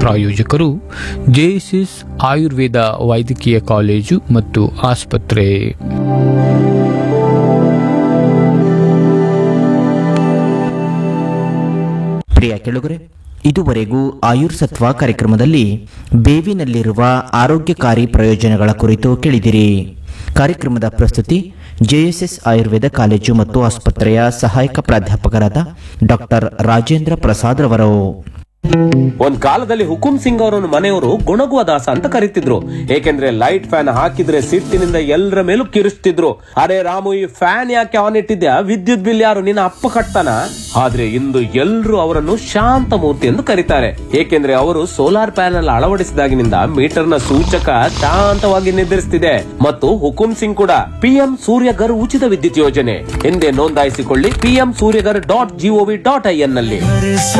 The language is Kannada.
ಪ್ರಾಯೋಜಕರು ಜೆಎಸ್ಎಸ್ ಆಯುರ್ವೇದ ವೈದ್ಯಕೀಯ ಕಾಲೇಜು ಮತ್ತು ಆಸ್ಪತ್ರೆ ಪ್ರಿಯ ಕೆಳಗರೆ ಇದುವರೆಗೂ ಆಯುರ್ಸತ್ವ ಕಾರ್ಯಕ್ರಮದಲ್ಲಿ ಬೇವಿನಲ್ಲಿರುವ ಆರೋಗ್ಯಕಾರಿ ಪ್ರಯೋಜನಗಳ ಕುರಿತು ಕೇಳಿದಿರಿ ಕಾರ್ಯಕ್ರಮದ ಪ್ರಸ್ತುತಿ ಜೆಎಸ್ಎಸ್ ಆಯುರ್ವೇದ ಕಾಲೇಜು ಮತ್ತು ಆಸ್ಪತ್ರೆಯ ಸಹಾಯಕ ಪ್ರಾಧ್ಯಾಪಕರಾದ ಡಾಕ್ಟರ್ ರಾಜೇಂದ್ರ ಪ್ರಸಾದ್ ರವರು ಒಂದ್ ಕಾಲದಲ್ಲಿ ಹುಕುಂ ಸಿಂಗ್ ಅವರನ್ನು ಮನೆಯವರು ಗುಣಗುವ ದಾಸ ಅಂತ ಕರೀತಿದ್ರು ಏಕೆಂದ್ರೆ ಲೈಟ್ ಫ್ಯಾನ್ ಹಾಕಿದ್ರೆ ಸಿಟ್ಟಿನಿಂದ ಎಲ್ಲರ ಮೇಲೂ ಕಿರಿಸ್ತಿದ್ರು ಅರೆ ರಾಮು ಈ ಫ್ಯಾನ್ ಯಾಕೆ ಆನ್ ಇಟ್ಟಿದ್ಯಾ ವಿದ್ಯುತ್ ಬಿಲ್ ಯಾರು ನಿನ್ನ ಅಪ್ಪ ಕಟ್ತಾನ ಆದ್ರೆ ಇಂದು ಎಲ್ರು ಅವರನ್ನು ಶಾಂತ ಮೂರ್ತಿ ಎಂದು ಕರೀತಾರೆ ಏಕೆಂದ್ರೆ ಅವರು ಸೋಲಾರ್ ಪ್ಯಾನೆಲ್ ಅಳವಡಿಸಿದಾಗಿನಿಂದ ಮೀಟರ್ನ ಸೂಚಕ ಶಾಂತವಾಗಿ ನಿರ್ಧರಿಸುತ್ತಿದೆ ಮತ್ತು ಹುಕುಂ ಸಿಂಗ್ ಕೂಡ ಪಿಎಂ ಸೂರ್ಯಗರ್ ಉಚಿತ ವಿದ್ಯುತ್ ಯೋಜನೆ ಎಂದೇ ನೋಂದಾಯಿಸಿಕೊಳ್ಳಿ PM Suryaghar dot GOV dot I N ನಲ್ಲಿ